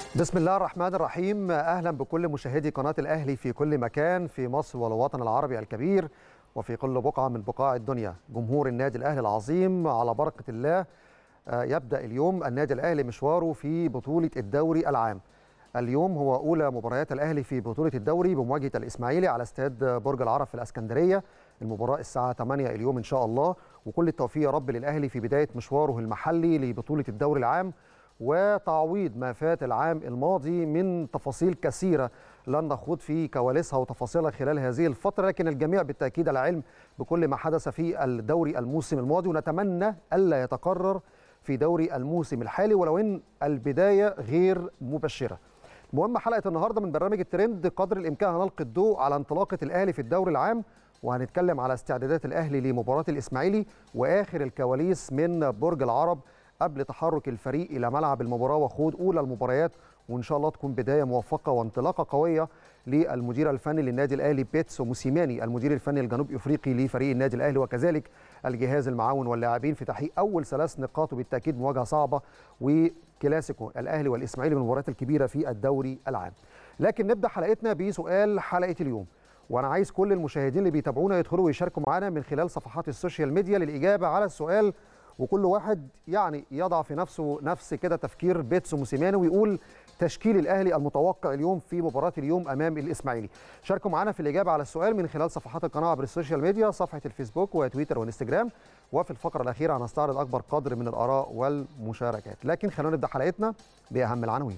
بسم الله الرحمن الرحيم اهلا بكل مشاهدي قناه الاهلي في كل مكان في مصر والوطن العربي الكبير وفي كل بقعه من بقاع الدنيا جمهور النادي الاهلي العظيم على بركه الله يبدا اليوم النادي الاهلي مشواره في بطوله الدوري العام اليوم هو اولى مباريات الاهلي في بطوله الدوري بمواجهه الاسماعيلي على استاد برج العرب في الاسكندريه المباراه الساعه 8 اليوم ان شاء الله وكل التوفيق يا رب للاهلي في بدايه مشواره المحلي لبطوله الدوري العام وتعويض ما فات العام الماضي من تفاصيل كثيره لن نخوض في كواليسها وتفاصيلها خلال هذه الفتره لكن الجميع بالتاكيد على علم بكل ما حدث في الدوري الموسم الماضي ونتمنى الا يتكرر في دوري الموسم الحالي ولو ان البدايه غير مبشره. المهم حلقه النهارده من برنامج الترند قدر الامكان هنلقي الضوء على انطلاقه الاهلي في الدوري العام وهنتكلم على استعدادات الاهلي لمباراه الاسماعيلي واخر الكواليس من برج العرب قبل تحرك الفريق الى ملعب المباراه وخوض اولى المباريات وان شاء الله تكون بدايه موفقه وانطلاقه قويه للمدير الفني للنادي الاهلي بيتسو موسيماني المدير الفني الجنوب افريقي لفريق النادي الاهلي وكذلك الجهاز المعاون واللاعبين في تحقيق اول ثلاث نقاط وبالتاكيد مواجهه صعبه وكلاسيكو الاهلي والاسماعيلي من المباريات الكبيره في الدوري العام. لكن نبدا حلقتنا بسؤال حلقه اليوم وانا عايز كل المشاهدين اللي بيتابعونا يدخلوا ويشاركوا معنا من خلال صفحات السوشيال ميديا للاجابه على السؤال وكل واحد يعني يضع في نفسه نفس كده تفكير بيتسو موسيماني ويقول تشكيل الاهلي المتوقع اليوم في مباراه اليوم امام الاسماعيلي شاركوا معنا في الاجابه على السؤال من خلال صفحات القناه عبر السوشيال ميديا صفحه الفيسبوك وتويتر وانستجرام وفي الفقره الاخيره هنستعرض اكبر قدر من الاراء والمشاركات لكن خلونا نبدا حلقتنا باهم العناوين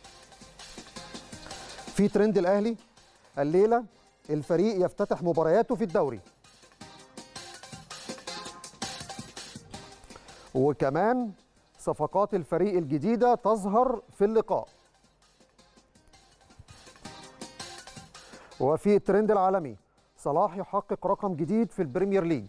في ترند الاهلي الليله الفريق يفتتح مبارياته في الدوري وكمان صفقات الفريق الجديدة تظهر في اللقاء وفي الترند العالمي صلاح يحقق رقم جديد في البريمير ليج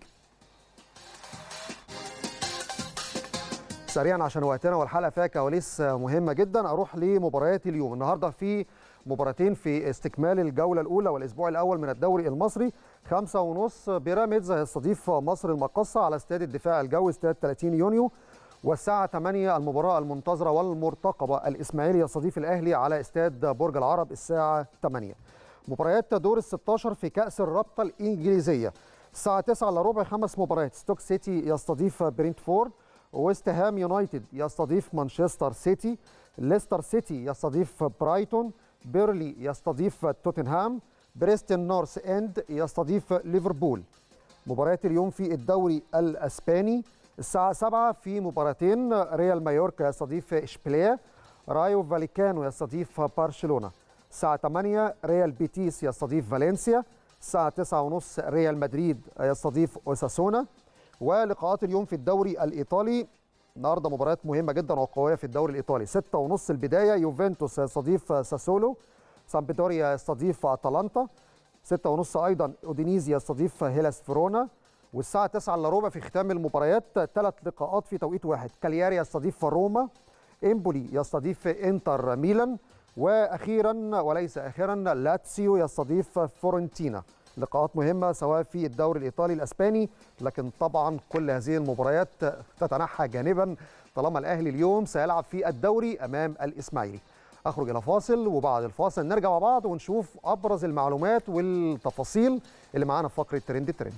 سريعا عشان وقتنا والحلقه فيها كواليس مهمه جدا اروح لمباريات اليوم النهارده في مباراتين في استكمال الجوله الاولى والاسبوع الاول من الدوري المصري خمسة ونص بيراميدز هيستضيف مصر المقصة على استاد الدفاع الجوي استاد 30 يونيو والساعة 8 المباراة المنتظرة والمرتقبة الإسماعيلي يستضيف الأهلي على استاد برج العرب الساعة 8 مباريات دور ال 16 في كأس الرابطة الإنجليزية الساعة 9 الا ربع خمس مباريات ستوك سيتي يستضيف برينتفورد ويست هام يونايتد يستضيف مانشستر سيتي ليستر سيتي يستضيف برايتون بيرلي يستضيف توتنهام بريستون نورث اند يستضيف ليفربول مباريات اليوم في الدوري الاسباني الساعة 7 في مباراتين ريال مايوركا يستضيف اشبيليه رايو فاليكانو يستضيف برشلونة الساعة 8 ريال بيتيس يستضيف فالنسيا الساعة 9:30 ريال مدريد يستضيف اوساسونا ولقاءات اليوم في الدوري الإيطالي النهارده مباريات مهمة جدا وقوية في الدوري الإيطالي 6:30 البداية يوفنتوس يستضيف ساسولو سامبدوريا يستضيف اتلانتا 6:30 ايضا اودينيزي يستضيف هيلاس فيرونا والساعه 9 الا ربع في ختام المباريات ثلاث لقاءات في توقيت واحد كالياري يستضيف روما امبولي يستضيف انتر ميلان واخيرا وليس اخيرا لاتسيو يستضيف فورنتينا لقاءات مهمه سواء في الدوري الايطالي الاسباني لكن طبعا كل هذه المباريات تتنحى جانبا طالما الاهلي اليوم سيلعب في الدوري امام الاسماعيلي اخرج الى فاصل وبعد الفاصل نرجع مع بعض ونشوف ابرز المعلومات والتفاصيل اللي معانا في فقره ترند الترند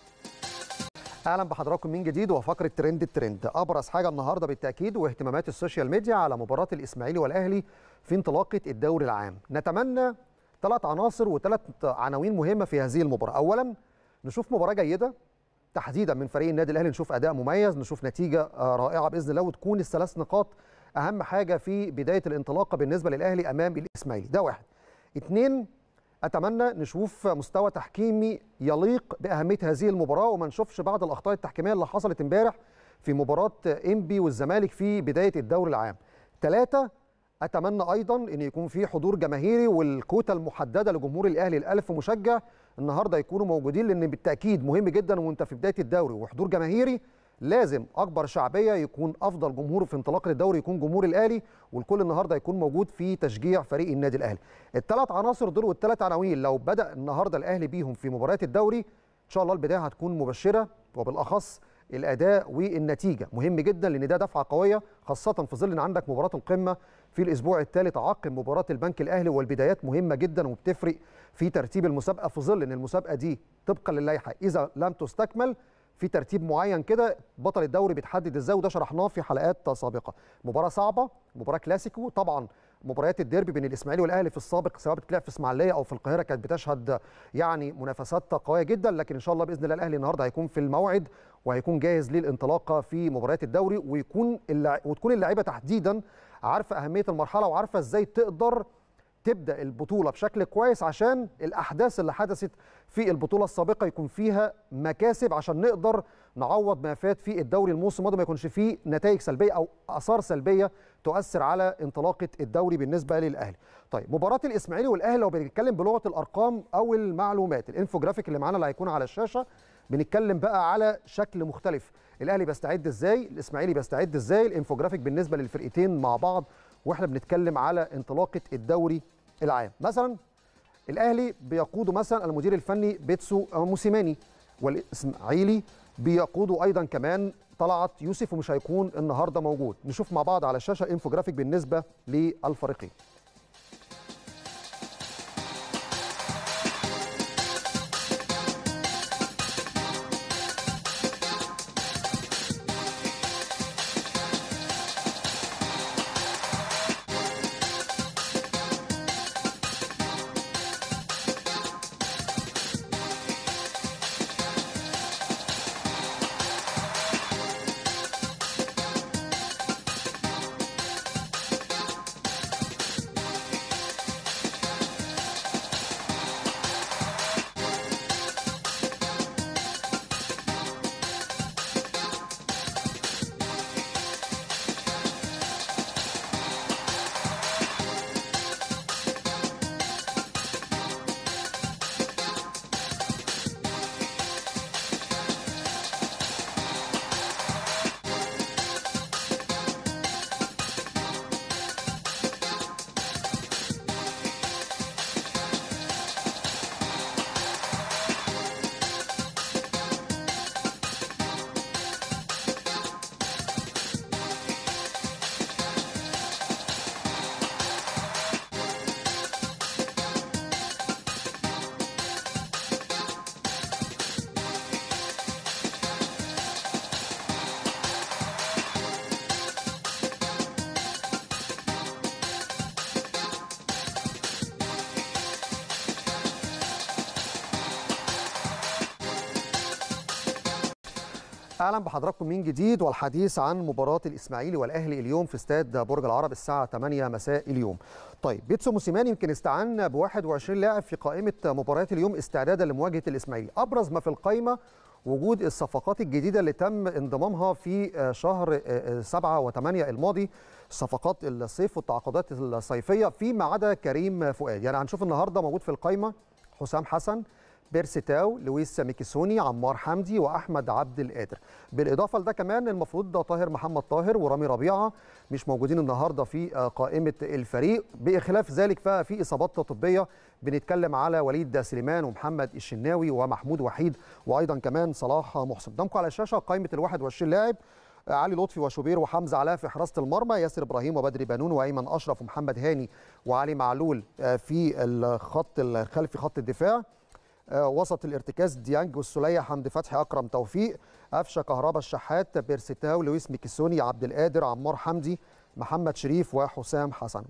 اهلا بحضراتكم من جديد وفقره ترند الترند ابرز حاجه النهارده بالتاكيد واهتمامات السوشيال ميديا على مباراه الاسماعيلي والاهلي في انطلاقه الدوري العام نتمنى ثلاث عناصر وثلاث عناوين مهمه في هذه المباراه اولا نشوف مباراه جيده تحديدا من فريق النادي الاهلي نشوف اداء مميز نشوف نتيجه رائعه باذن الله وتكون الثلاث نقاط اهم حاجه في بدايه الانطلاقه بالنسبه للاهلي امام الاسماعيلي ده واحد اثنين اتمنى نشوف مستوى تحكيمي يليق باهميه هذه المباراه وما نشوفش بعض الاخطاء التحكيميه اللي حصلت امبارح في مباراه انبي والزمالك في بدايه الدوري العام ثلاثه اتمنى ايضا ان يكون في حضور جماهيري والكوتا المحدده لجمهور الاهلي الالف مشجع النهارده يكونوا موجودين لان بالتاكيد مهم جدا وانت في بدايه الدوري وحضور جماهيري لازم اكبر شعبيه يكون افضل جمهور في انطلاق الدوري يكون جمهور الاهلي والكل النهارده يكون موجود في تشجيع فريق النادي الاهلي الثلاث عناصر دول والثلاث عناوين لو بدا النهارده الاهلي بيهم في مباريات الدوري ان شاء الله البدايه هتكون مبشره وبالاخص الاداء والنتيجه مهم جدا لان ده دفعه قويه خاصه في ظل ان عندك مباراه القمه في الاسبوع الثالث عقب مباراه البنك الاهلي والبدايات مهمه جدا وبتفرق في ترتيب المسابقه في ظل ان المسابقه دي طبقا للائحه اذا لم تستكمل في ترتيب معين كده بطل الدوري بيتحدد ازاي وده شرحناه في حلقات سابقه مباراه صعبه مباراه كلاسيكو طبعا مباريات الديربي بين الاسماعيلي والاهلي في السابق سواء بتلعب في اسماعيليه او في القاهره كانت بتشهد يعني منافسات قويه جدا لكن ان شاء الله باذن الله الاهلي النهارده هيكون في الموعد وهيكون جاهز للانطلاقه في مباريات الدوري ويكون اللع... وتكون اللعيبه تحديدا عارفه اهميه المرحله وعارفه ازاي تقدر تبدا البطوله بشكل كويس عشان الاحداث اللي حدثت في البطوله السابقه يكون فيها مكاسب عشان نقدر نعوض ما فات في الدوري الموسم الماضي ما يكونش فيه نتائج سلبيه او اثار سلبيه تؤثر على انطلاقه الدوري بالنسبه للاهلي. طيب مباراه الاسماعيلي والاهلي لو بنتكلم بلغه الارقام او المعلومات الانفوجرافيك اللي معانا اللي هيكون على الشاشه بنتكلم بقى على شكل مختلف الاهلي بيستعد ازاي الاسماعيلي بيستعد ازاي الانفوجرافيك بالنسبه للفرقتين مع بعض واحنا بنتكلم على انطلاقه الدوري العام مثلا الاهلي بيقوده مثلا المدير الفني بيتسو موسيماني والاسماعيلي بيقوده ايضا كمان طلعت يوسف ومش هيكون النهارده موجود نشوف مع بعض على الشاشه انفوجرافيك بالنسبه للفريقين اهلا بحضراتكم من جديد والحديث عن مباراه الاسماعيلي والاهلي اليوم في استاد برج العرب الساعه 8 مساء اليوم. طيب بيتسو موسيماني يمكن استعان ب 21 لاعب في قائمه مباريات اليوم استعدادا لمواجهه الاسماعيلي، ابرز ما في القائمه وجود الصفقات الجديده اللي تم انضمامها في شهر 7 و8 الماضي صفقات الصيف والتعاقدات الصيفيه فيما عدا كريم فؤاد، يعني هنشوف النهارده موجود في القائمه حسام حسن بيرسيتاو لويس ميكيسوني عمار حمدي واحمد عبد القادر بالاضافه لده كمان المفروض ده طاهر محمد طاهر ورامي ربيعه مش موجودين النهارده في قائمه الفريق بخلاف ذلك ففي اصابات طبيه بنتكلم على وليد سليمان ومحمد الشناوي ومحمود وحيد وايضا كمان صلاح محسن قدامكم على الشاشه قائمه ال 21 لاعب علي لطفي وشوبير وحمزه علاء في حراسه المرمى ياسر ابراهيم وبدري بنون وايمن اشرف ومحمد هاني وعلي معلول في الخط الخلفي خط الدفاع وسط الارتكاز ديانج والسلية حمدي فتحي اكرم توفيق قفشه كهربا الشحات بيرسيتاو لويس ميكيسوني عبد القادر عمار حمدي محمد شريف وحسام حسن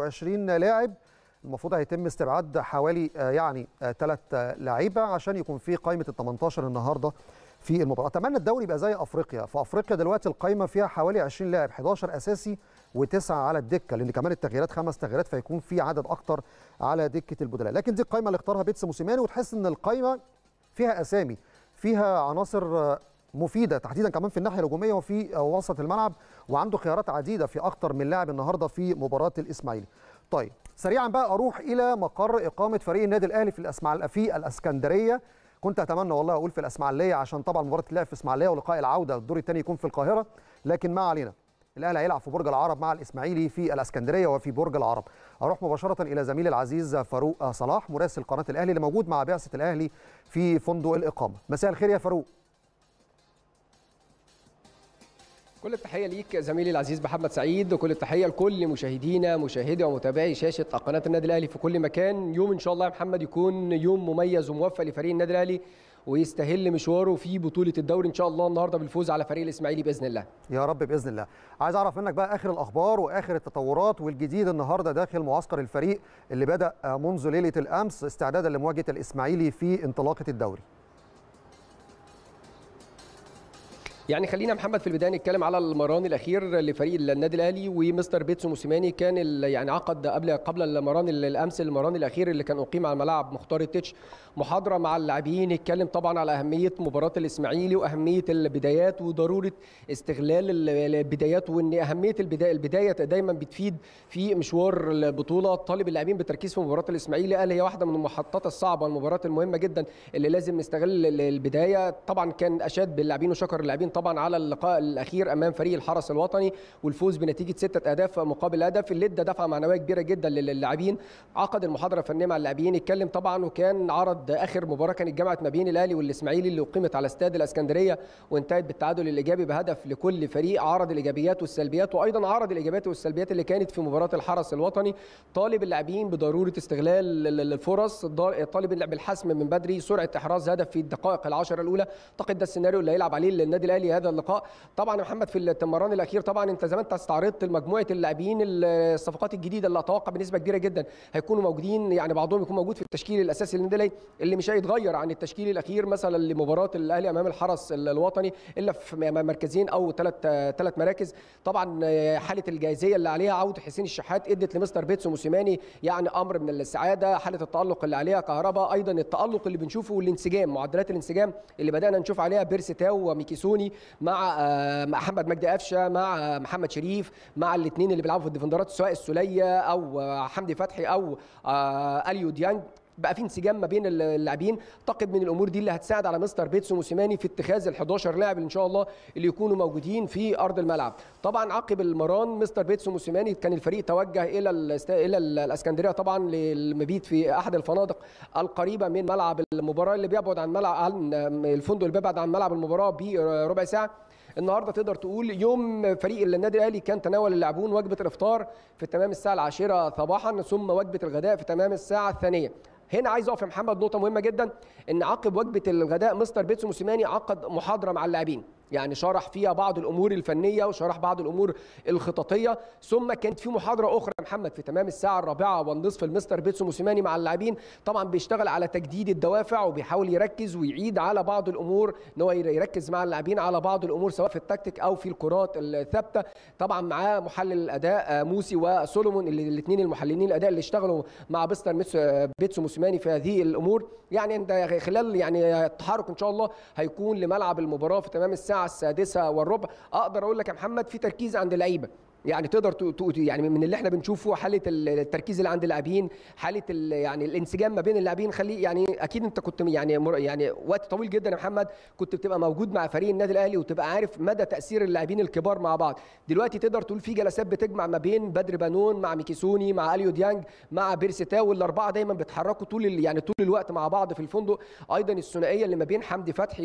21 لاعب المفروض هيتم استبعاد حوالي يعني ثلاث لعيبه عشان يكون في قائمه ال 18 النهارده في المباراه اتمنى الدوري يبقى زي افريقيا في افريقيا دلوقتي القائمه فيها حوالي 20 لاعب 11 اساسي وتسعه على الدكه لان كمان التغييرات خمس تغييرات فيكون في عدد اكتر على دكه البدلاء لكن دي القائمه اللي اختارها بيتس موسيماني وتحس ان القائمه فيها اسامي فيها عناصر مفيده تحديدا كمان في الناحيه الهجوميه وفي وسط الملعب وعنده خيارات عديده في اكتر من لاعب النهارده في مباراه الاسماعيلي طيب سريعا بقى اروح الى مقر اقامه فريق النادي الاهلي في الاسماع في الاسكندريه كنت اتمنى والله اقول في الاسماعيليه عشان طبعا مباراه اللعب في اسماعيليه ولقاء العوده الدور الثاني يكون في القاهره لكن ما علينا الاهلي هيلعب في برج العرب مع الاسماعيلي في الاسكندريه وفي برج العرب اروح مباشره الى زميلي العزيز فاروق صلاح مراسل قناه الاهلي اللي موجود مع بعثه الاهلي في فندق الاقامه مساء الخير يا فاروق كل التحيه ليك زميلي العزيز محمد سعيد وكل التحيه لكل مشاهدينا مشاهدي ومتابعي شاشه قناه النادي الاهلي في كل مكان يوم ان شاء الله يا محمد يكون يوم مميز وموفق لفريق النادي الاهلي ويستهل مشواره في بطوله الدوري ان شاء الله النهارده بالفوز على فريق الاسماعيلي باذن الله يا رب باذن الله عايز اعرف منك بقى اخر الاخبار واخر التطورات والجديد النهارده داخل معسكر الفريق اللي بدا منذ ليله الامس استعدادا لمواجهه الاسماعيلي في انطلاقه الدوري يعني خلينا محمد في البدايه نتكلم على المران الاخير لفريق النادي الاهلي ومستر بيتسو موسيماني كان يعني عقد قبل قبل المران الامس المران الاخير اللي كان اقيم على ملعب مختار التتش محاضره مع اللاعبين يتكلم طبعا على اهميه مباراه الاسماعيلي واهميه البدايات وضروره استغلال البدايات وان اهميه البدايه البدايه دايما بتفيد في مشوار البطوله طالب اللاعبين بالتركيز في مباراه الاسماعيلي قال هي واحده من المحطات الصعبه المباراه المهمه جدا اللي لازم نستغل البدايه طبعا كان اشاد باللاعبين وشكر اللاعبين طبعا على اللقاء الاخير امام فريق الحرس الوطني والفوز بنتيجه سته اهداف مقابل هدف اللي ادى دفعه معنويه كبيره جدا للاعبين عقد المحاضره الفنيه مع اللاعبين اتكلم طبعا وكان عرض اخر مباراه كانت جمعت ما بين الاهلي والاسماعيلي اللي اقيمت على استاد الاسكندريه وانتهت بالتعادل الايجابي بهدف لكل فريق عرض الايجابيات والسلبيات وايضا عرض الايجابيات والسلبيات اللي كانت في مباراه الحرس الوطني طالب اللاعبين بضروره استغلال الفرص طالب اللعب الحسم من بدري سرعه احراز هدف في الدقائق العشره الاولى اعتقد ده السيناريو اللي هيلعب عليه النادي الاهلي هذا اللقاء طبعا يا محمد في المران الاخير طبعا انت زي ما انت استعرضت مجموعه اللاعبين الصفقات الجديده اللي اتوقع بنسبه كبيره جدا هيكونوا موجودين يعني بعضهم يكون موجود في التشكيل الاساسي للنادي الاهلي اللي مش هيتغير عن التشكيل الاخير مثلا لمباراه الاهلي امام الحرس الوطني الا في مركزين او ثلاث ثلاث مراكز طبعا حاله الجاهزيه اللي عليها عوده حسين الشحات ادت لمستر بيتسو موسيماني يعني امر من السعاده حاله التالق اللي عليها كهرباء ايضا التالق اللي بنشوفه والانسجام معدلات الانسجام اللي بدانا نشوف عليها بيرسي تاو وميكيسوني مع محمد مجدي قفشه مع محمد شريف مع الاثنين اللي بيلعبوا في الديفندرات سواء السوليه او حمدي فتحي او اليو ديانج بقى في انسجام ما بين اللاعبين اعتقد من الامور دي اللي هتساعد على مستر بيتسو موسيماني في اتخاذ ال 11 لاعب ان شاء الله اللي يكونوا موجودين في ارض الملعب طبعا عقب المران مستر بيتسو موسيماني كان الفريق توجه الى الى الاسكندريه طبعا للمبيت في احد الفنادق القريبه من ملعب المباراه اللي بيبعد عن ملعب عن الفندق اللي بيبعد عن ملعب المباراه بربع ساعه النهارده تقدر تقول يوم فريق النادي الاهلي كان تناول اللاعبون وجبه الافطار في تمام الساعه العاشره صباحا ثم وجبه الغداء في تمام الساعه الثانيه هنا عايز اقف يا محمد نقطه مهمه جدا ان عقب وجبه الغداء مستر بيتسو موسيماني عقد محاضره مع اللاعبين يعني شرح فيها بعض الامور الفنيه وشرح بعض الامور الخططيه ثم كانت في محاضره اخرى يا محمد في تمام الساعه الرابعه والنصف المستر بيتسو موسيماني مع اللاعبين طبعا بيشتغل على تجديد الدوافع وبيحاول يركز ويعيد على بعض الامور ان هو يركز مع اللاعبين على بعض الامور سواء في التكتيك او في الكرات الثابته طبعا معاه محلل الاداء موسي وسولومون اللي الاثنين المحللين الاداء اللي اشتغلوا مع بيستر بيتسو موسيماني في هذه الامور يعني انت خلال يعني التحرك ان شاء الله هيكون لملعب المباراه في تمام الساعه السادسه والربع اقدر اقول لك يا محمد في تركيز عند اللعيبه يعني تقدر يعني من اللي احنا بنشوفه حاله التركيز اللي عند اللاعبين حاله يعني الانسجام ما بين اللاعبين خليه يعني اكيد انت كنت يعني يعني وقت طويل جدا يا محمد كنت بتبقى موجود مع فريق النادي الاهلي وتبقى عارف مدى تاثير اللاعبين الكبار مع بعض دلوقتي تقدر تقول في جلسات بتجمع ما بين بدر بانون مع ميكيسوني مع اليو ديانج مع بيرسيتاو والاربعه دايما بيتحركوا طول يعني طول الوقت مع بعض في الفندق ايضا الثنائيه اللي ما بين حمدي فتحي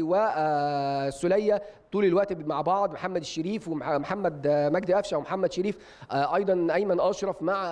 والسوليه طول الوقت مع بعض محمد الشريف ومحمد مجدي قفشه ومحمد شريف ايضا ايمن اشرف مع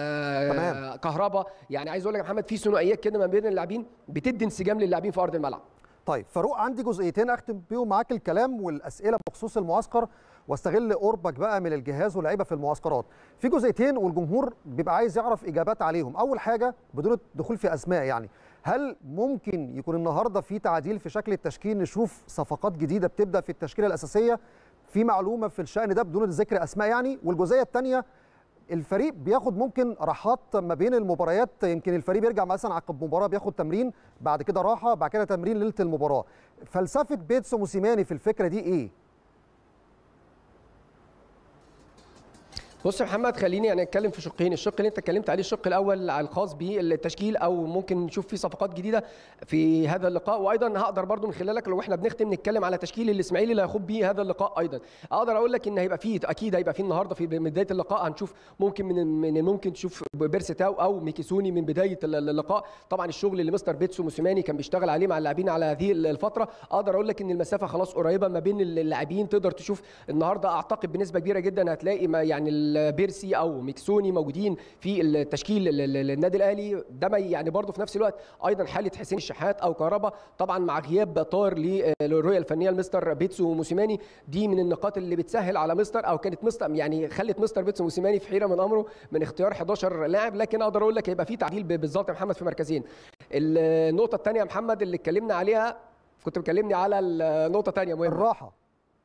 تمام كهربا يعني عايز اقول لك يا محمد في ثنائيات كده ما بين اللاعبين بتدي انسجام للاعبين في ارض الملعب طيب فاروق عندي جزئيتين اختم بيهم معاك الكلام والاسئله بخصوص المعسكر واستغل قربك بقى من الجهاز واللعيبه في المعسكرات في جزئيتين والجمهور بيبقى عايز يعرف اجابات عليهم اول حاجه بدون الدخول في اسماء يعني هل ممكن يكون النهارده في تعديل في شكل التشكيل نشوف صفقات جديده بتبدا في التشكيله الاساسيه في معلومه في الشان ده بدون ذكر اسماء يعني والجزئيه الثانيه الفريق بياخد ممكن راحات ما بين المباريات يمكن الفريق بيرجع مثلا عقب مباراه بياخد تمرين بعد كده راحه بعد كده تمرين ليله المباراه فلسفه بيتسو موسيماني في الفكره دي ايه بص يا محمد خليني يعني اتكلم في شقين الشق اللي انت اتكلمت عليه الشق الاول الخاص بالتشكيل او ممكن نشوف فيه صفقات جديده في هذا اللقاء وايضا هقدر برضو من خلالك لو احنا بنختم نتكلم على تشكيل الاسماعيلي اللي هيخوض بيه هذا اللقاء ايضا اقدر اقول لك ان هيبقى فيه اكيد هيبقى فيه النهارده في بدايه اللقاء هنشوف ممكن من من الممكن تشوف بيرستاو او ميكيسوني من بدايه اللقاء طبعا الشغل اللي مستر بيتسو موسيماني كان بيشتغل عليه مع اللاعبين على هذه الفتره اقدر اقول لك ان المسافه خلاص قريبه ما بين اللاعبين تقدر تشوف النهارده اعتقد بنسبه كبيره جدا هتلاقي ما يعني البيرسي او ميكسوني موجودين في التشكيل النادي الاهلي ده يعني برضه في نفس الوقت ايضا حاله حسين الشحات او كهربا طبعا مع غياب طار للرؤيه الفنيه لمستر بيتسو موسيماني دي من النقاط اللي بتسهل على مستر او كانت مستر يعني خلت مستر بيتسو موسيماني في حيره من امره من اختيار 11 لاعب لكن اقدر اقول لك هيبقى في تعديل بالظبط يا محمد في مركزين النقطه الثانيه يا محمد اللي اتكلمنا عليها كنت مكلمني على النقطه ثانيه مهمه الراحه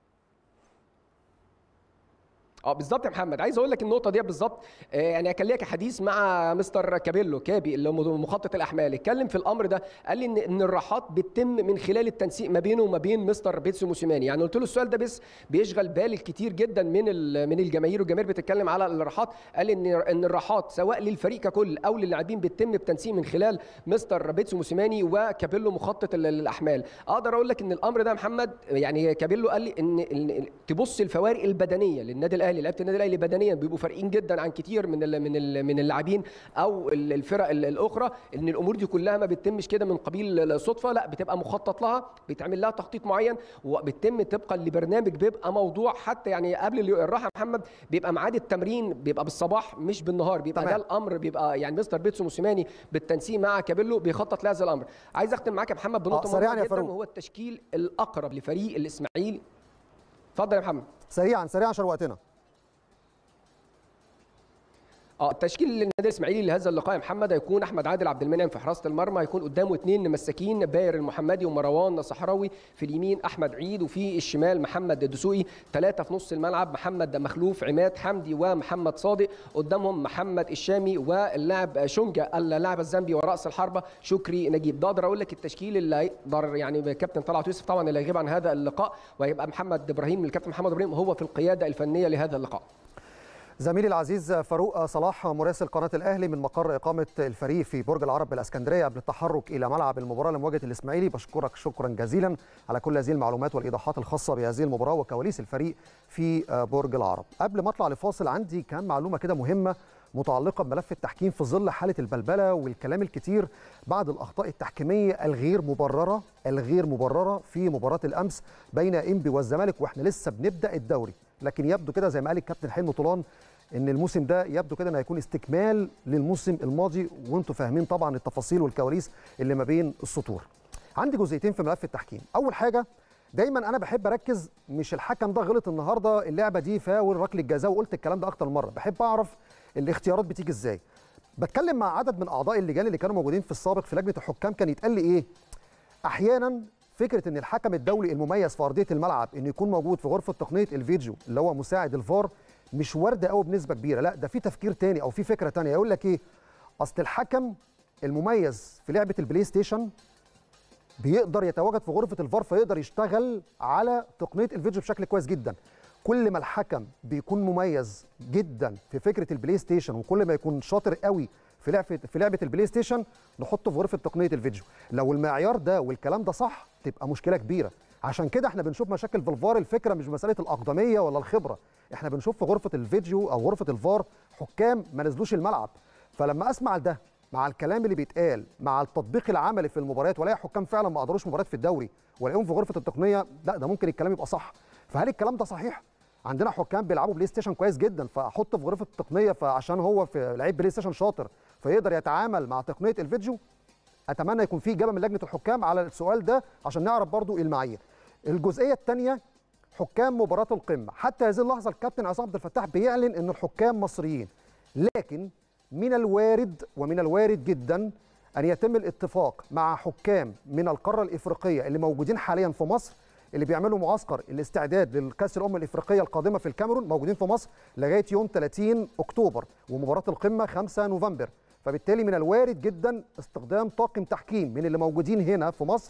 اه بالظبط يا محمد عايز اقول لك النقطه دي بالظبط آه يعني كان ليا حديث مع مستر كابيلو كابي اللي هو مخطط الاحمال اتكلم في الامر ده قال لي ان ان الراحات بتتم من خلال التنسيق ما بينه وما بين مستر بيتسو موسيماني يعني قلت له السؤال ده بس بيشغل بال الكتير جدا من من الجماهير والجماهير بتتكلم على الراحات قال ان ان الراحات سواء للفريق ككل او للاعبين بتتم بتنسيق من خلال مستر بيتسو موسيماني وكابيلو مخطط الاحمال اقدر اقول لك ان الامر ده يا محمد يعني كابيلو قال لي ان تبص الفوارق البدنيه للنادي الاهلي لعيبه النادي الاهلي بدنيا بيبقوا فارقين جدا عن كتير من ال من ال من اللاعبين او الفرق الاخرى ان الامور دي كلها ما بتتمش كده من قبيل الصدفه لا بتبقى مخطط لها بيتعمل لها تخطيط معين وبتتم طبقا لبرنامج بيبقى موضوع حتى يعني قبل الراحه يا محمد بيبقى ميعاد التمرين بيبقى بالصباح مش بالنهار بيبقى تمام. ده الامر بيبقى يعني مستر بيتسو موسيماني بالتنسيق مع كابيلو بيخطط لهذا الامر عايز اختم معاك يا محمد بنقطه آه، سريعاً مهمه يا جدا فاروق. وهو التشكيل الاقرب لفريق الاسماعيلي اتفضل يا محمد سريعا سريعا عشان وقتنا اه التشكيل النادي الاسماعيلي لهذا اللقاء يا محمد هيكون احمد عادل عبد المنعم في حراسه المرمى هيكون قدامه اثنين مساكين باير المحمدي ومروان صحراوي في اليمين احمد عيد وفي الشمال محمد الدسوقي ثلاثه في نص الملعب محمد مخلوف عماد حمدي ومحمد صادق قدامهم محمد الشامي واللاعب شونجا اللاعب الزامبي وراس الحربه شكري نجيب ده اقدر اقول لك التشكيل اللي هيقدر يعني كابتن طلعت يوسف طبعا اللي هيغيب عن هذا اللقاء وهيبقى محمد ابراهيم الكابتن محمد ابراهيم هو في القياده الفنيه لهذا اللقاء زميلي العزيز فاروق صلاح مراسل قناه الاهلي من مقر اقامه الفريق في برج العرب بالاسكندريه قبل التحرك الى ملعب المباراه لمواجهه الاسماعيلي بشكرك شكرا جزيلا على كل هذه المعلومات والايضاحات الخاصه بهذه المباراه وكواليس الفريق في برج العرب قبل ما اطلع لفاصل عندي كام معلومه كده مهمه متعلقه بملف التحكيم في ظل حاله البلبله والكلام الكتير بعد الاخطاء التحكيميه الغير مبرره الغير مبرره في مباراه الامس بين انبي والزمالك واحنا لسه بنبدا الدوري لكن يبدو كده زي ما قال الكابتن حلمي طولان ان الموسم ده يبدو كده انه هيكون استكمال للموسم الماضي وانتم فاهمين طبعا التفاصيل والكواليس اللي ما بين السطور عندي جزئيتين في ملف التحكيم اول حاجه دايما انا بحب اركز مش الحكم ده غلط النهارده اللعبه دي فاول ركله جزاء وقلت الكلام ده اكتر من مره بحب اعرف الاختيارات بتيجي ازاي بتكلم مع عدد من اعضاء اللجان اللي كانوا موجودين في السابق في لجنه الحكام كان يتقال لي ايه احيانا فكره ان الحكم الدولي المميز في ارضيه الملعب انه يكون موجود في غرفه تقنيه الفيديو اللي هو مساعد الفار مش وارده قوي بنسبه كبيره لا ده في تفكير تاني او في فكره تانية يقول لك ايه اصل الحكم المميز في لعبه البلاي ستيشن بيقدر يتواجد في غرفه الفار فيقدر يشتغل على تقنيه الفيديو بشكل كويس جدا كل ما الحكم بيكون مميز جدا في فكره البلاي ستيشن وكل ما يكون شاطر قوي في لعبه في لعبه البلاي ستيشن نحطه في غرفه تقنيه الفيديو لو المعيار ده والكلام ده صح تبقى مشكله كبيره عشان كده احنا بنشوف مشاكل في الفار الفكره مش مساله الاقدميه ولا الخبره احنا بنشوف في غرفه الفيديو او غرفه الفار حكام ما نزلوش الملعب فلما اسمع ده مع الكلام اللي بيتقال مع التطبيق العملي في المباريات والاقي حكام فعلا ما قدروش مباريات في الدوري والاقيهم في غرفه التقنيه لا ده ممكن الكلام يبقى صح فهل الكلام ده صحيح عندنا حكام بيلعبوا بلاي ستيشن كويس جدا فاحطه في غرفه التقنيه فعشان هو في لعيب بلاي ستيشن شاطر فيقدر يتعامل مع تقنيه الفيديو اتمنى يكون في اجابه من لجنه الحكام على السؤال ده عشان نعرف برضو المعايير الجزئيه الثانيه حكام مباراه القمه حتى هذه اللحظه الكابتن عصام عبد الفتاح بيعلن ان الحكام مصريين لكن من الوارد ومن الوارد جدا ان يتم الاتفاق مع حكام من القاره الافريقيه اللي موجودين حاليا في مصر اللي بيعملوا معسكر الاستعداد للكاس الامم الافريقيه القادمه في الكاميرون موجودين في مصر لغايه يوم 30 اكتوبر ومباراه القمه 5 نوفمبر فبالتالي من الوارد جدا استخدام طاقم تحكيم من اللي موجودين هنا في مصر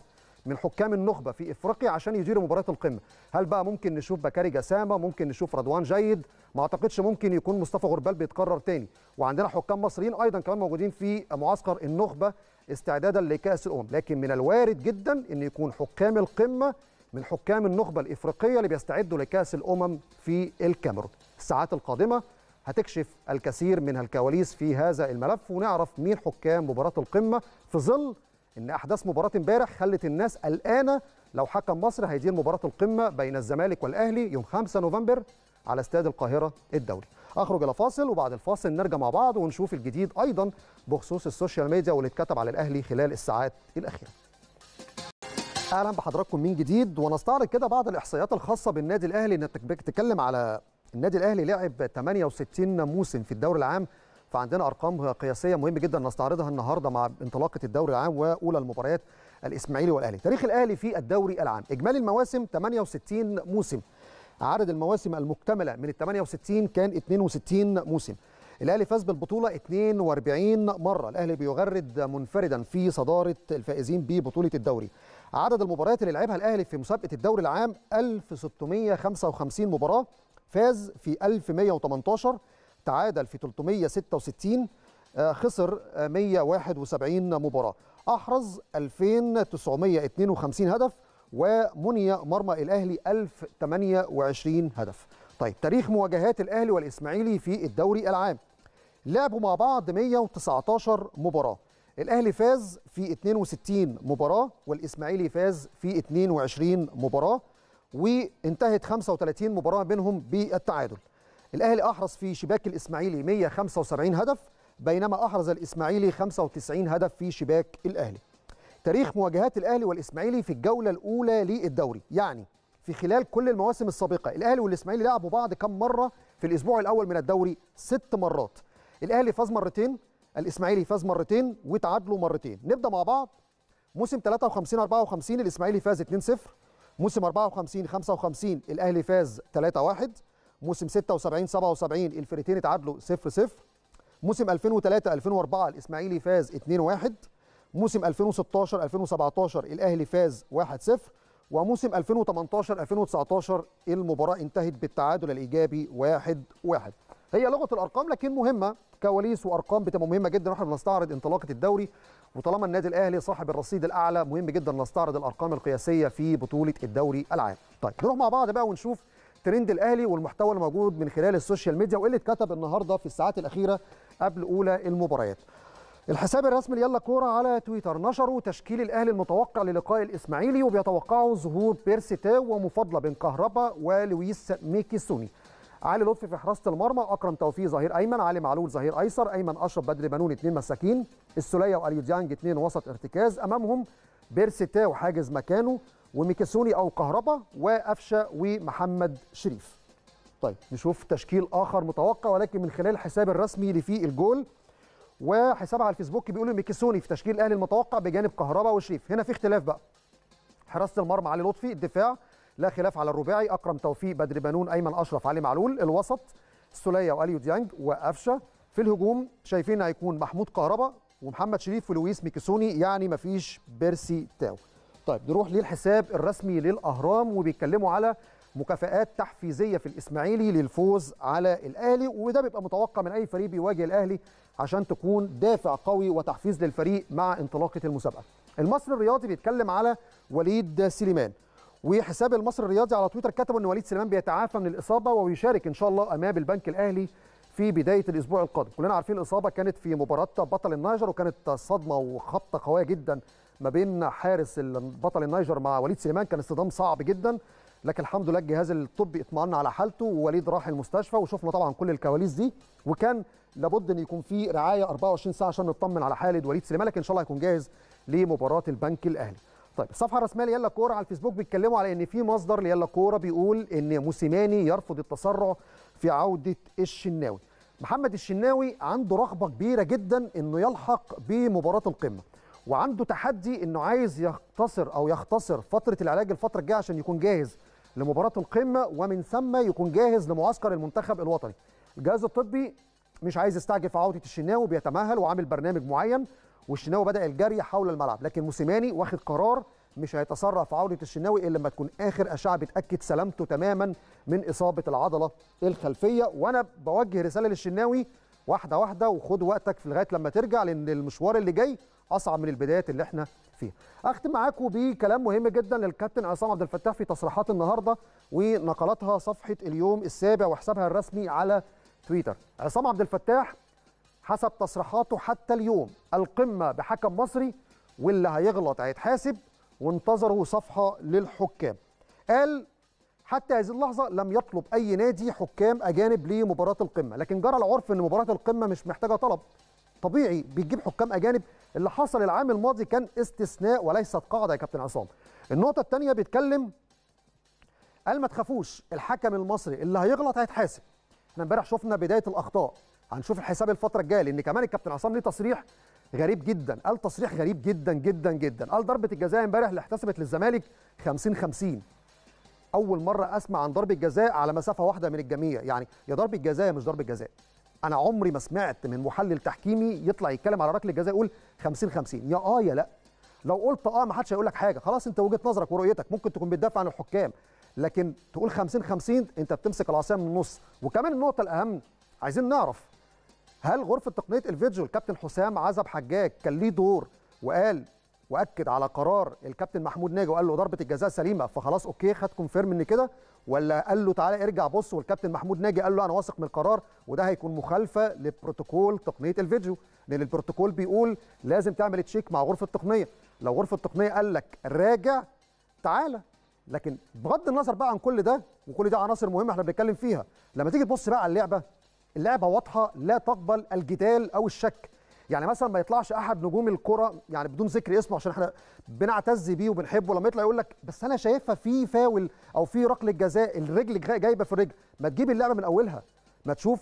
من حكام النخبه في افريقيا عشان يديروا مباراه القمه هل بقى ممكن نشوف بكاري جسامه ممكن نشوف رضوان جيد ما اعتقدش ممكن يكون مصطفى غربال بيتكرر تاني وعندنا حكام مصريين ايضا كمان موجودين في معسكر النخبه استعدادا لكاس الامم لكن من الوارد جدا ان يكون حكام القمه من حكام النخبه الافريقيه اللي بيستعدوا لكاس الامم في الكاميرون الساعات القادمه هتكشف الكثير من الكواليس في هذا الملف ونعرف مين حكام مباراه القمه في ظل ان احداث مباراه امبارح خلت الناس قلقانه لو حكم مصر هيدير مباراه القمه بين الزمالك والاهلي يوم 5 نوفمبر على استاد القاهره الدولي. اخرج الى فاصل وبعد الفاصل نرجع مع بعض ونشوف الجديد ايضا بخصوص السوشيال ميديا واللي اتكتب على الاهلي خلال الساعات الاخيره. اهلا بحضراتكم من جديد ونستعرض كده بعض الاحصائيات الخاصه بالنادي الاهلي انك بتتكلم على النادي الاهلي لعب 68 موسم في الدوري العام فعندنا ارقام قياسيه مهم جدا نستعرضها النهارده مع انطلاقه الدوري العام واولى المباريات الاسماعيلي والاهلي تاريخ الاهلي في الدوري العام اجمالي المواسم 68 موسم عدد المواسم المكتمله من ال 68 كان 62 موسم الاهلي فاز بالبطوله 42 مره الاهلي بيغرد منفردا في صداره الفائزين ببطوله الدوري عدد المباريات اللي لعبها الاهلي في مسابقه الدوري العام 1655 مباراه فاز في 1118 تعادل في 366 خسر 171 مباراة أحرز 2952 هدف ومني مرمى الأهلي 1028 هدف طيب تاريخ مواجهات الأهلي والإسماعيلي في الدوري العام لعبوا مع بعض 119 مباراة الأهلي فاز في 62 مباراة والإسماعيلي فاز في 22 مباراة وانتهت 35 مباراة بينهم بالتعادل الاهلي احرز في شباك الاسماعيلي 175 هدف بينما احرز الاسماعيلي 95 هدف في شباك الاهلي تاريخ مواجهات الاهلي والاسماعيلي في الجوله الاولى للدوري يعني في خلال كل المواسم السابقه الاهلي والاسماعيلي لعبوا بعض كم مره في الاسبوع الاول من الدوري ست مرات الاهلي فاز مرتين الاسماعيلي فاز مرتين وتعادلوا مرتين نبدا مع بعض موسم 53 54 الاسماعيلي فاز 2-0 موسم 54 55 الاهلي فاز 3-1 موسم 76 77 الفرقتين اتعادلوا 0 0 موسم 2003 2004 الاسماعيلي فاز 2 1 موسم 2016 2017 الاهلي فاز 1 0 وموسم 2018 2019 المباراه انتهت بالتعادل الايجابي 1 1 هي لغه الارقام لكن مهمه كواليس وارقام بتبقى مهمه جدا واحنا بنستعرض انطلاقه الدوري وطالما النادي الاهلي صاحب الرصيد الاعلى مهم جدا نستعرض الارقام القياسيه في بطوله الدوري العام طيب نروح مع بعض بقى ونشوف ترند الاهلي والمحتوى اللي موجود من خلال السوشيال ميديا واللي اتكتب النهارده في الساعات الاخيره قبل اولى المباريات. الحساب الرسمي ليلا كوره على تويتر نشروا تشكيل الاهلي المتوقع للقاء الاسماعيلي وبيتوقعوا ظهور بيرسي تاو ومفاضله بين كهربا ولويس ميكيسوني. علي لطفي في حراسه المرمى اكرم توفيق ظهير ايمن علي معلول ظهير ايسر ايمن اشرف بدر بنون اثنين مساكين السوليه واليو ديانج اثنين وسط ارتكاز امامهم بيرسي تاو حاجز مكانه وميكيسوني او كهربا وقفشه ومحمد شريف. طيب نشوف تشكيل اخر متوقع ولكن من خلال الحساب الرسمي اللي فيه الجول وحساب على الفيسبوك بيقول ميكيسوني في تشكيل الاهلي المتوقع بجانب كهربا وشريف هنا في اختلاف بقى حراسه المرمى علي لطفي الدفاع لا خلاف على الرباعي اكرم توفيق بدر بنون ايمن اشرف علي معلول الوسط السوليه واليو ديانج وقفشه في الهجوم شايفين هيكون محمود كهربا ومحمد شريف ولويس ميكيسوني يعني مفيش بيرسي تاو طيب نروح للحساب الرسمي للاهرام وبيتكلموا على مكافآت تحفيزيه في الاسماعيلي للفوز على الاهلي وده بيبقى متوقع من اي فريق بيواجه الاهلي عشان تكون دافع قوي وتحفيز للفريق مع انطلاقه المسابقه. المصري الرياضي بيتكلم على وليد سليمان وحساب المصري الرياضي على تويتر كتب ان وليد سليمان بيتعافى من الاصابه ويشارك ان شاء الله امام البنك الاهلي في بدايه الاسبوع القادم كلنا عارفين الاصابه كانت في مباراه بطل النيجر وكانت صدمه وخبطه قويه جدا ما بين حارس بطل النيجر مع وليد سليمان كان اصطدام صعب جدا لكن الحمد لله الجهاز الطبي اطمأن على حالته ووليد راح المستشفى وشفنا طبعا كل الكواليس دي وكان لابد ان يكون في رعايه 24 ساعه عشان نطمن على حاله وليد سليمان لكن ان شاء الله هيكون جاهز لمباراه البنك الاهلي طيب الصفحه الرسميه ليلا كوره على الفيسبوك بيتكلموا على ان في مصدر ليلا كوره بيقول ان موسيماني يرفض التسرع في عوده الشناوي محمد الشناوي عنده رغبه كبيره جدا انه يلحق بمباراه القمه وعنده تحدي انه عايز يختصر او يختصر فتره العلاج الفتره الجايه عشان يكون جاهز لمباراه القمه ومن ثم يكون جاهز لمعسكر المنتخب الوطني الجهاز الطبي مش عايز يستعجل في عوده الشناوي بيتمهل وعامل برنامج معين والشناوي بدا الجري حول الملعب لكن موسيماني واخد قرار مش هيتسرع في عوده الشناوي الا لما تكون اخر اشعه بتاكد سلامته تماما من اصابه العضله الخلفيه وانا بوجه رساله للشناوي واحده واحده وخد وقتك في لغايه لما ترجع لان المشوار اللي جاي اصعب من البدايات اللي احنا فيها. اختم معاكم بكلام مهم جدا للكابتن عصام عبد الفتاح في تصريحات النهارده ونقلتها صفحه اليوم السابع وحسابها الرسمي على تويتر. عصام عبد الفتاح حسب تصريحاته حتى اليوم القمه بحكم مصري واللي هيغلط هيتحاسب وانتظروا صفحه للحكام. قال حتى هذه اللحظه لم يطلب اي نادي حكام اجانب لمباراه القمه، لكن جرى العرف ان مباراه القمه مش محتاجه طلب. طبيعي بتجيب حكام اجانب اللي حصل العام الماضي كان استثناء وليست قاعده يا كابتن عصام. النقطه الثانيه بيتكلم قال ما تخافوش الحكم المصري اللي هيغلط هيتحاسب. احنا امبارح شفنا بدايه الاخطاء هنشوف الحساب الفتره الجايه لان كمان الكابتن عصام ليه تصريح غريب جدا قال تصريح غريب جدا جدا جدا قال ضربه الجزاء امبارح اللي احتسبت للزمالك 50 50 اول مره اسمع عن ضربه جزاء على مسافه واحده من الجميع يعني يا ضربه جزاء مش ضربه جزاء انا عمري ما سمعت من محلل تحكيمي يطلع يتكلم على ركله جزاء يقول 50 50 يا اه يا لا لو قلت اه ما حدش هيقول لك حاجه خلاص انت وجهه نظرك ورؤيتك ممكن تكون بتدافع عن الحكام لكن تقول 50 50 انت بتمسك العصايه من النص وكمان النقطه الاهم عايزين نعرف هل غرفه تقنيه الفيديو الكابتن حسام عزب حجاج كان ليه دور وقال واكد على قرار الكابتن محمود ناجي وقال له ضربه الجزاء سليمه فخلاص اوكي خد كونفيرم ان كده ولا قال له تعالى ارجع بص والكابتن محمود ناجي قال له انا واثق من القرار وده هيكون مخالفه لبروتوكول تقنيه الفيديو لان البروتوكول بيقول لازم تعمل تشيك مع غرفه التقنيه لو غرفه التقنيه قال لك راجع تعالى لكن بغض النظر بقى عن كل ده وكل ده عناصر مهمه احنا بنتكلم فيها لما تيجي تبص بقى على اللعبه اللعبه واضحه لا تقبل الجدال او الشك يعني مثلا ما يطلعش احد نجوم الكره يعني بدون ذكر اسمه عشان احنا بنعتز بيه وبنحبه لما يطلع يقول لك بس انا شايفها في فاول او في ركله جزاء الرجل جايبه في الرجل ما تجيب اللعبه من اولها ما تشوف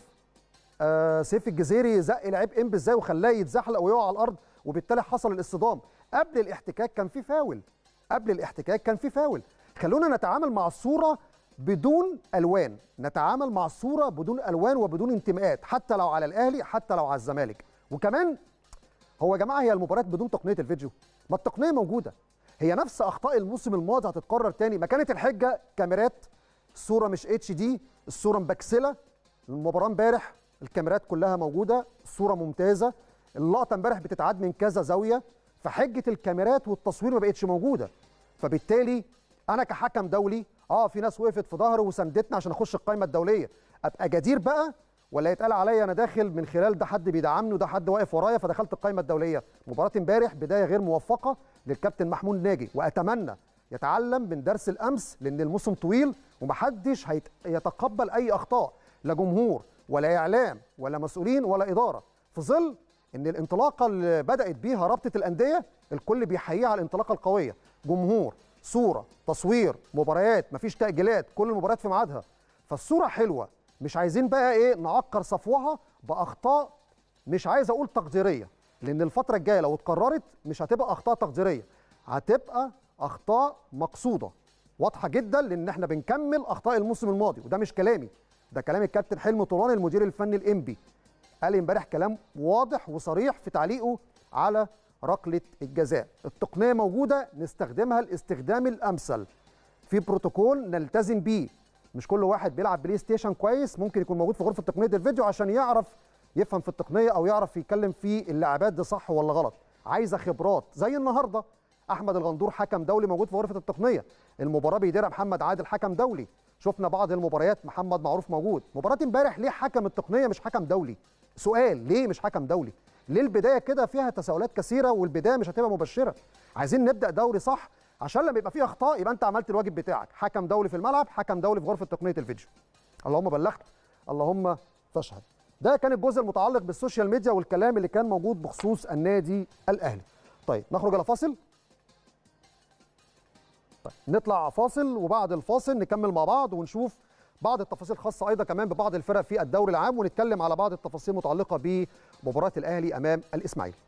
آه سيف الجزيري زق لعيب انب ازاي وخلاه يتزحلق ويقع على الارض وبالتالي حصل الاصطدام قبل الاحتكاك كان في فاول قبل الاحتكاك كان في فاول خلونا نتعامل مع الصوره بدون الوان نتعامل مع الصوره بدون الوان وبدون انتماءات حتى لو على الاهلي حتى لو على الزمالك وكمان هو يا جماعه هي المباراه بدون تقنيه الفيديو ما التقنيه موجوده هي نفس اخطاء الموسم الماضي هتتكرر تاني ما كانت الحجه كاميرات الصوره مش اتش دي الصوره مبكسله المباراه امبارح الكاميرات كلها موجوده الصوره ممتازه اللقطه امبارح بتتعاد من كذا زاويه فحجه الكاميرات والتصوير ما بقتش موجوده فبالتالي انا كحكم دولي اه في ناس وقفت في ظهري وساندتني عشان اخش القائمه الدوليه ابقى جدير بقى ولا يتقال عليا انا داخل من خلال ده حد بيدعمني وده حد واقف ورايا فدخلت القائمه الدوليه مباراه امبارح بدايه غير موفقه للكابتن محمود ناجي واتمنى يتعلم من درس الامس لان الموسم طويل ومحدش هيتقبل اي اخطاء لا جمهور ولا اعلام ولا مسؤولين ولا اداره في ظل ان الانطلاقه اللي بدات بيها رابطه الانديه الكل بيحييها على الانطلاقه القويه جمهور صوره تصوير مباريات مفيش تاجيلات كل المباريات في ميعادها فالصوره حلوه مش عايزين بقى ايه نعكر صفوها باخطاء مش عايز اقول تقديريه لان الفتره الجايه لو اتكررت مش هتبقى اخطاء تقديريه هتبقى اخطاء مقصوده واضحه جدا لان احنا بنكمل اخطاء الموسم الماضي وده مش كلامي ده كلام الكابتن حلمي طولان المدير الفني الانبي قال امبارح كلام واضح وصريح في تعليقه على ركله الجزاء التقنيه موجوده نستخدمها الاستخدام الامثل في بروتوكول نلتزم بيه مش كل واحد بيلعب بلاي ستيشن كويس ممكن يكون موجود في غرفه تقنيه الفيديو عشان يعرف يفهم في التقنيه او يعرف يتكلم في اللعبات دي صح ولا غلط عايزه خبرات زي النهارده احمد الغندور حكم دولي موجود في غرفه التقنيه المباراه بيديرها محمد عادل حكم دولي شفنا بعض المباريات محمد معروف موجود مباراه امبارح ليه حكم التقنيه مش حكم دولي سؤال ليه مش حكم دولي ليه البدايه كده فيها تساؤلات كثيره والبدايه مش هتبقى مبشره عايزين نبدا دوري صح عشان لما يبقى فيه اخطاء يبقى انت عملت الواجب بتاعك حكم دولي في الملعب حكم دولي في غرفه تقنيه الفيديو اللهم بلغت اللهم فاشهد ده كان الجزء المتعلق بالسوشيال ميديا والكلام اللي كان موجود بخصوص النادي الاهلي طيب نخرج الى فاصل طيب نطلع فاصل وبعد الفاصل نكمل مع بعض ونشوف بعض التفاصيل خاصة أيضا كمان ببعض الفرق في الدوري العام ونتكلم على بعض التفاصيل المتعلقة بمباراة الأهلي أمام الإسماعيلي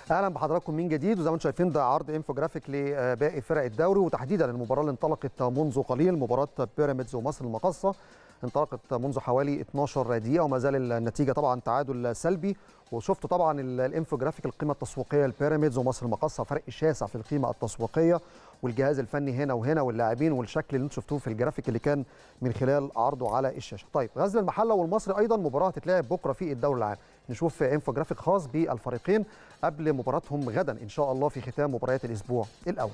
اهلا بحضراتكم من جديد وزي ما انتم شايفين ده عرض انفوجرافيك لباقي فرق الدوري وتحديدا المباراه اللي انطلقت منذ قليل مباراه بيراميدز ومصر المقاصه انطلقت منذ حوالي 12 دقيقه وما زال النتيجه طبعا تعادل سلبي وشفتوا طبعا الانفوجرافيك القيمه التسويقيه لبيراميدز ومصر المقاصه فرق شاسع في القيمه التسويقيه والجهاز الفني هنا وهنا واللاعبين والشكل اللي انتم شفتوه في الجرافيك اللي كان من خلال عرضه على الشاشه. طيب غزل المحله والمصري ايضا مباراه هتتلعب بكره في الدوري العام. نشوف انفوجرافيك خاص بالفريقين قبل مباراتهم غدا ان شاء الله في ختام مباريات الاسبوع الاول.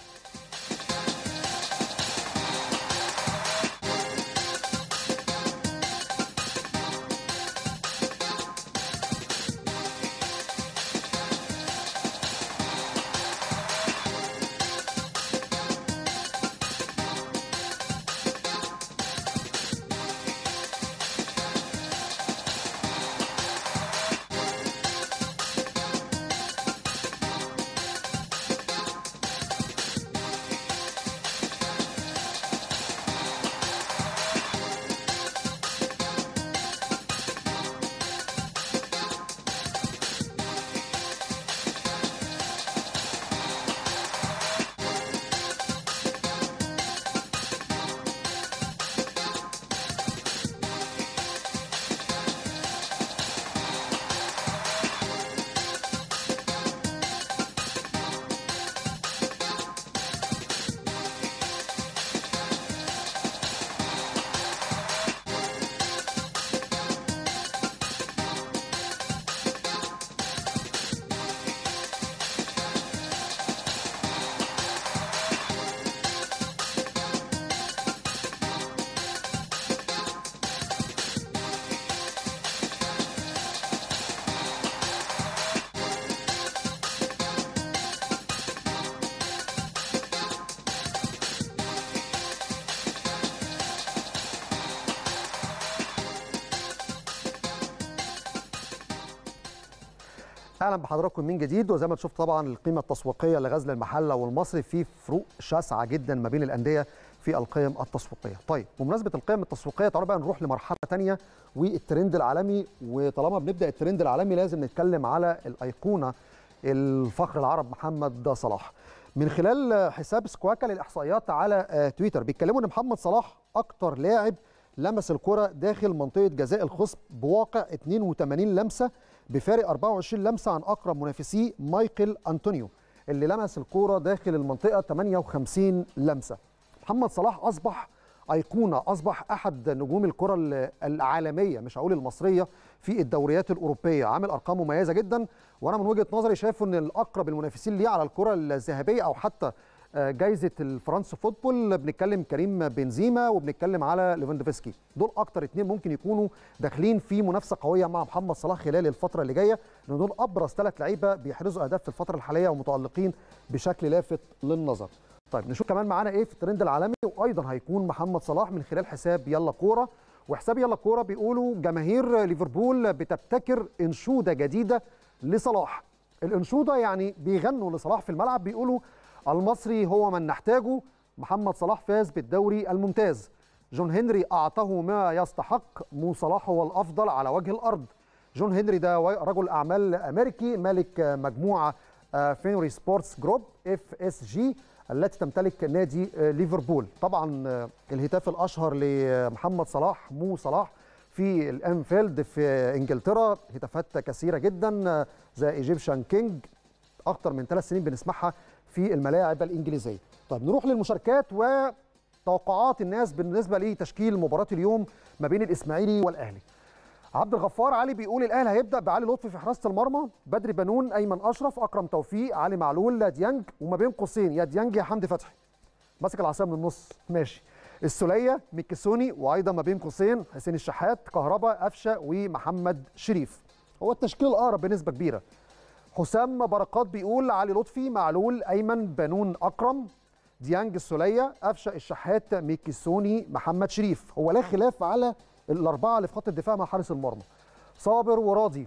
اهلا بحضراتكم من جديد وزي ما شفت طبعا القيمه التسويقيه لغزل المحله والمصري في فروق شاسعه جدا ما بين الانديه في القيم التسويقيه. طيب بمناسبه القيم التسويقيه تعالوا بقى نروح لمرحله ثانيه والترند العالمي وطالما بنبدا الترند العالمي لازم نتكلم على الايقونه الفخر العرب محمد صلاح. من خلال حساب سكواكا للاحصائيات على تويتر بيتكلموا ان محمد صلاح اكتر لاعب لمس الكره داخل منطقه جزاء الخصم بواقع 82 لمسه بفارق 24 لمسه عن اقرب منافسيه مايكل انطونيو اللي لمس الكوره داخل المنطقه 58 لمسه. محمد صلاح اصبح ايقونه اصبح احد نجوم الكره العالميه مش هقول المصريه في الدوريات الاوروبيه عامل ارقام مميزه جدا وانا من وجهه نظري شايف ان الاقرب المنافسين ليه على الكره الذهبيه او حتى جائزه الفرنس فوتبول بنتكلم كريم بنزيما وبنتكلم على ليفاندوفسكي دول اكتر اتنين ممكن يكونوا داخلين في منافسه قويه مع محمد صلاح خلال الفتره اللي جايه لان دول ابرز ثلاث لعيبه بيحرزوا اهداف في الفتره الحاليه ومتالقين بشكل لافت للنظر طيب نشوف كمان معانا ايه في الترند العالمي وايضا هيكون محمد صلاح من خلال حساب يلا كوره وحساب يلا كوره بيقولوا جماهير ليفربول بتبتكر انشوده جديده لصلاح الانشوده يعني بيغنوا لصلاح في الملعب بيقولوا المصري هو من نحتاجه محمد صلاح فاز بالدوري الممتاز جون هنري أعطاه ما يستحق مو صلاح هو الأفضل على وجه الأرض جون هنري ده رجل أعمال أمريكي مالك مجموعة فينوري سبورتس جروب اف اس جي التي تمتلك نادي ليفربول طبعا الهتاف الأشهر لمحمد صلاح مو صلاح في الانفيلد في انجلترا هتافات كثيره جدا زي ايجيبشن كينج اكتر من ثلاث سنين بنسمعها في الملاعب الانجليزيه. طيب نروح للمشاركات وتوقعات الناس بالنسبه لتشكيل مباراه اليوم ما بين الاسماعيلي والاهلي. عبد الغفار علي بيقول الاهلي هيبدا بعلي لطفي في حراسه المرمى، بدري بنون، ايمن اشرف، اكرم توفيق، علي معلول، ديانج وما بين قوسين يا ديانج يا حمدي فتحي. ماسك العصايه من النص ماشي. السوليه ميكيسوني وايضا ما بين قوسين حسين الشحات كهربا قفشه ومحمد شريف. هو التشكيل الاقرب بنسبه كبيره. حسام بركات بيقول علي لطفي معلول ايمن بنون اكرم ديانج السوليه قفشه الشحات ميكيسوني محمد شريف هو لا خلاف على الاربعه اللي في خط الدفاع مع حارس المرمى صابر وراضي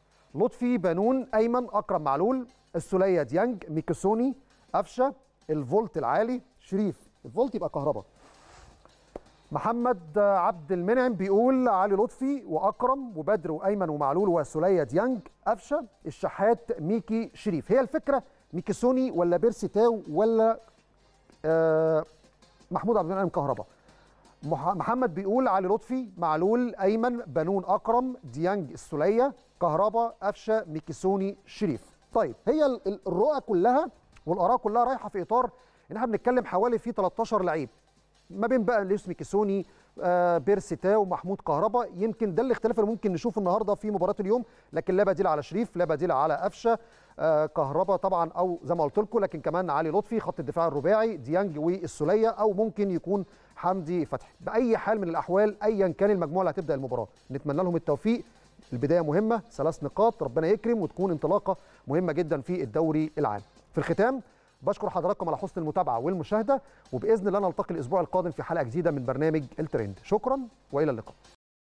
لطفي بنون ايمن اكرم معلول السوليه ديانج ميكيسوني قفشه الفولت العالي شريف الفولت يبقى كهربا محمد عبد المنعم بيقول علي لطفي واكرم وبدر وايمن ومعلول وسوليه ديانج قفشه الشحات ميكي شريف هي الفكره ميكي سوني ولا بيرسي تاو ولا آه محمود عبد المنعم كهربا محمد بيقول علي لطفي معلول ايمن بنون اكرم ديانج السوليه كهربا قفشه ميكيسوني شريف طيب هي الرؤى كلها والاراء كلها رايحه في اطار ان احنا بنتكلم حوالي في 13 لعيب ما بين بقى لويس ميكيسوني آه بيرسي تاو محمود كهربا يمكن ده الاختلاف اللي ممكن نشوفه النهارده في مباراه اليوم لكن لا بديل على شريف لا بديل على قفشه آه كهربا طبعا او زي ما قلت لكم لكن كمان علي لطفي خط الدفاع الرباعي ديانج والسوليه او ممكن يكون حمدي فتحي باي حال من الاحوال ايا كان المجموعه اللي هتبدا المباراه نتمنى لهم التوفيق البدايه مهمه ثلاث نقاط ربنا يكرم وتكون انطلاقه مهمه جدا في الدوري العام في الختام بشكر حضراتكم على حسن المتابعه والمشاهده وباذن الله نلتقي الاسبوع القادم في حلقه جديده من برنامج الترند شكرا والى اللقاء